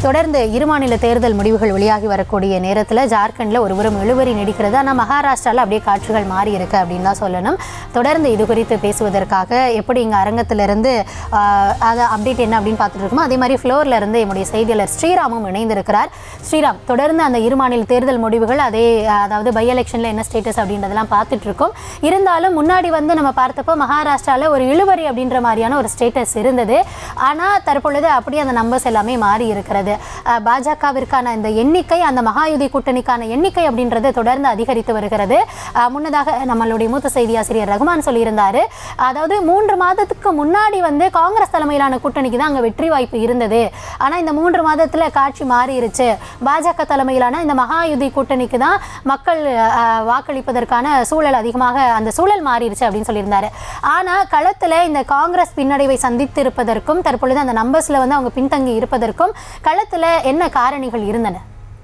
தொடர்ந்து இரு மாநில தேர்தல் முடிவுகள் வெளியாகி வரக்கூடிய நேரத்தில் ஜார்க்கண்டில் ஒருவரும் இழுவரி நீடிக்கிறது ஆனால் மகாராஷ்டிராவில் அப்படியே காட்சிகள் மாறி இருக்கு அப்படின்னு தான் சொல்லணும் தொடர்ந்து இது குறித்து பேசுவதற்காக எப்படி இங்கே அரங்கத்திலிருந்து ஆஹ், அதை அப்டேட் என்ன அப்படின்னு பார்த்துட்டு இருக்கோமோ அதே மாதிரி ஃப்ளோரில் இருந்து என்னுடைய செய்தியாளர் ஸ்ரீராமும் இணைந்திருக்கிறார் ஸ்ரீராம் தொடர்ந்து அந்த இரு மாநில தேர்தல் முடிவுகள் அதே ஆஹ், அதாவது பை எலெக்ஷனில் என்ன ஸ்டேட்டஸ் அப்படின்றதெல்லாம் பார்த்துட்டு இருக்கோம் இருந்தாலும் முன்னாடி வந்து நம்ம பார்த்தப்போ மகாராஷ்டிராவில் ஒரு இழுவரி அப்படின்ற மாதிரியான ஒரு ஸ்டேட்டஸ் இருந்தது ஆனால் தற்பொழுது அப்படியே அந்த நம்பர்ஸ் எல்லாமே மாறி இருக்கிறது அஹ், பாஜகவிற்கான இந்த எண்ணிக்கை அந்த மகாயுதி கூட்டணிக்கான எண்ணிக்கை அப்படின்றது தொடர்ந்து அதிகரித்து வருகிறது அஹ், முன்னதாக நம்மளுடைய மூத்த செய்தி ஆசிரியர் ரகுமான் சொல்லியிருந்தாரு அதாவது மூன்று மாதத்துக்கு முன்னாடி வந்து காங்கிரஸ் தலைமையிலான கூட்டணிக்கு தான் அங்கே வெற்றி வாய்ப்பு இருந்தது ஆனால் இந்த மூன்று மாதத்தில் காட்சி மாறிடுச்சு பாஜக தலைமையிலான இந்த மகாயுதி கூட்டணிக்கு தான் மக்கள் அஹ், வாக்களிப்பதற்கான சூழல் அதிகமாக அந்த சூழல் மாறிடுச்சு அப்படின்னு சொல்லியிருந்தாரு ஆனால் களத்தில் இந்த காங்கிரஸ் பின்னடைவை சந்தித்து இருப்பதற்கும் தற்பொழுது அந்த நம்பர்ஸில் வந்து அவங்க பின்தங்கி இருப்பதற்கும் களத்தில் என்ன காரணிகள் இருந்தன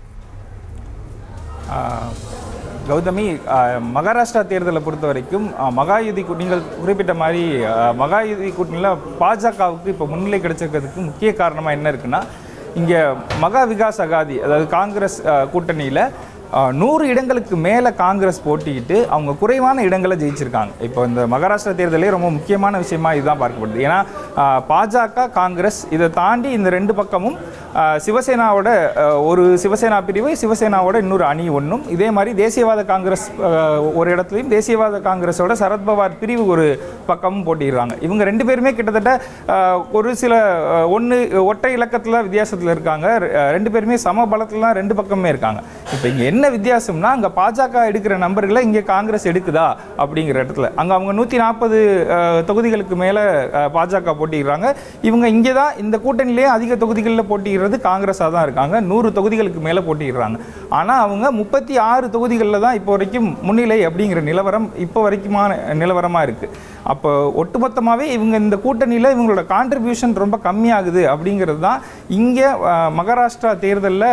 ஆஹ் கௌதமி ஆஹ் மகாராஷ்டிரா தேர்தலை பொறுத்த வரைக்கும் ஆஹ் மகாயுதி கூ- நீங்கள் குறிப்பிட்ட மாதிரி ஆஹ் மகாயுதி கூட்டணியில் பாஜகவுக்கு இப்போ முன்னிலை கிடைச்சிருக்கிறதுக்கு முக்கிய காரணமாக என்ன இருக்குன்னா இங்கே மகா விகாஸ் அகாதி அதாவது காங்கிரஸ் கூட்டணியில் நூறு இடங்களுக்கு மேலே காங்கிரஸ் போட்டியிட்டு அவங்க குறைவான இடங்களை ஜெயிச்சிருக்காங்க இப்போ இந்த மகாராஷ்டிரா தேர்தலே ரொம்ப முக்கியமான விஷயமா இதுதான் பார்க்கப்படுது ஏன்னா ஆஹ் பாஜக காங்கிரஸ் இதை தாண்டி இந்த ரெண்டு பக்கமும் ஆஹ் சிவசேனாவோட ஆஹ் ஒரு சிவசேனா பிரிவு சிவசேனாவோட இன்னொரு அணி ஒன்றும் இதே மாதிரி தேசியவாத காங்கிரஸ் ஆஹ் ஒரு இடத்துலையும் தேசியவாத காங்கிரஸோட சரத்பவார் பிரிவு ஒரு பக்கமும் போட்டிடுறாங்க இவங்க ரெண்டு பேருமே கிட்டத்தட்ட ஆஹ் ஒரு சில ஒன்று ஒற்றை இலக்கத்தில் வித்தியாசத்தில் இருக்காங்க ரெ- ஆஹ் ரெண்டு பேருமே சம பலத்தில் தான் ரெண்டு பக்கமே இருக்காங்க இப்போ இங்கே என்ன வித்தியாசம்னா அங்கே பாஜக எடுக்கிற நம்பர்களை இங்கே காங்கிரஸ் எடுக்குதா அப்படிங்கிற இடத்துல அங்கே அவங்க நூற்றி நாற்பது தொகுதிகளுக்கு மேலே பாஜக போட்டிடுறாங்க இவங்க இங்கே தான் இந்த கூட்டணியிலே அதிக தொகுதிகளில் போட்டியிடுறது காங்கிரஸாக தான் இருக்காங்க நூறு தொகுதிகளுக்கு மேலே போட்டியிடுறாங்க ஆனால் அவங்க முப்பத்தி ஆறு தொகுதிகளில் தான் இப்போ வரைக்கும் முன்னிலை அப்படிங்கிற நிலவரம் இப்போ வரைக்குமான நிலவரமாக இருக்குது அப்போ ஒட்டுமொத்தமாகவே இவங்க இந்த கூட்டணியில் இவங்களோட கான்ட்ரிபியூஷன் ரொம்ப கம்மியாகுது அப்படிங்கிறது தான் இங்கே மகாராஷ்டிரா தேர்தலில்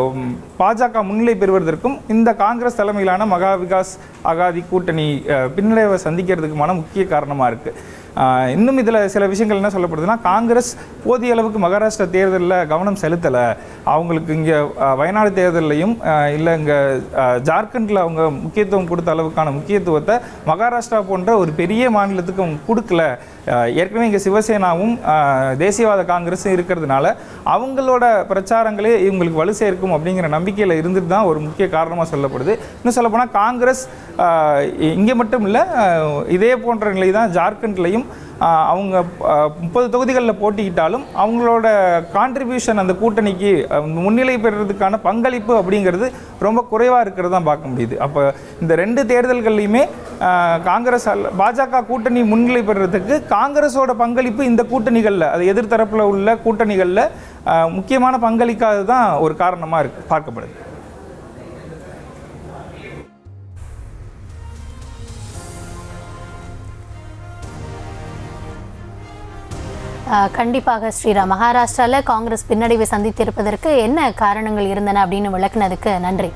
பாஜக முன்னிலை பெறுவதற்கும் இந்த காங்கிரஸ் தலைமையிலான மகா விகாஸ் அகாதி கூட்டணி அஹ், பின்னடைவை சந்திக்கிறதுக்குமான முக்கிய காரணமாக இருக்குது இன்னும் இதில் சில விஷயங்கள் என்ன சொல்லப்படுதுன்னா காங்கிரஸ் போதிய அளவுக்கு மகாராஷ்டிரா தேர்தலில் கவனம் செலுத்தலை அவங்களுக்கு இங்கே வயநாடு தேர்தல்லையும் இல்லை இங்கே ஜார்க்கண்டில் அவங்க முக்கியத்துவம் கொடுத்த அளவுக்கான முக்கியத்துவத்தை மகாராஷ்டிரா போன்ற ஒரு பெரிய மாநிலத்துக்கு அவங்க கொடுக்கல அஹ், ஏற்கனவே இங்கே சிவசேனாவும் அஹ், தேசியவாத காங்கிரஸும் இருக்கிறதுனால அவங்களோட பிரச்சாரங்களே இவங்களுக்கு வலு சேர்க்கும் அப்படிங்கிற நம்பிக்கையில் இருந்துட்டு தான் ஒரு முக்கிய காரணமாக சொல்லப்படுது இன்னும் சொல்லப்போனால் காங்கிரஸ் இங்கே மட்டும் இல்லை இதே போன்ற நிலை தான் ஜார்க்கண்ட்லையும் ஆஹ் அவங்க முப்பது தொகுதிகளில் போட்டியிட்டாலும் அவங்களோட கான்ட்ரிபியூஷன் அந்த கூட்டணிக்கு அஹ், முன்னிலை பெறுறதுக்கான பங்களிப்பு அப்படிங்கிறது ரொம்ப குறைவாக இருக்கிறது தான் பார்க்க முடியுது அப்போ இந்த ரெண்டு தேர்தல்கள்லையுமே ஆஹ், காங்கிரஸ் அல்ல பாஜக கூட்டணி முன்னிலை பெறுறதுக்கு காங்கிரஸோட பங்களிப்பு இந்த கூட்டணிகளில் அது எதிர்த்தரப்பில் உள்ள கூட்டணிகளில் ஆஹ், முக்கியமான பங்களிக்காது தான் ஒரு காரணமாக இருக்கு பார்க்கப்படுது அஹ், கண்டிப்பாக ஸ்ரீராம் மகாராஷ்டிராவில் காங்கிரஸ் பின்னடைவை சந்தித்திருப்பதற்கு என்ன காரணங்கள் இருந்தன அப்படின்னு விளக்குனதுக்கு நன்றி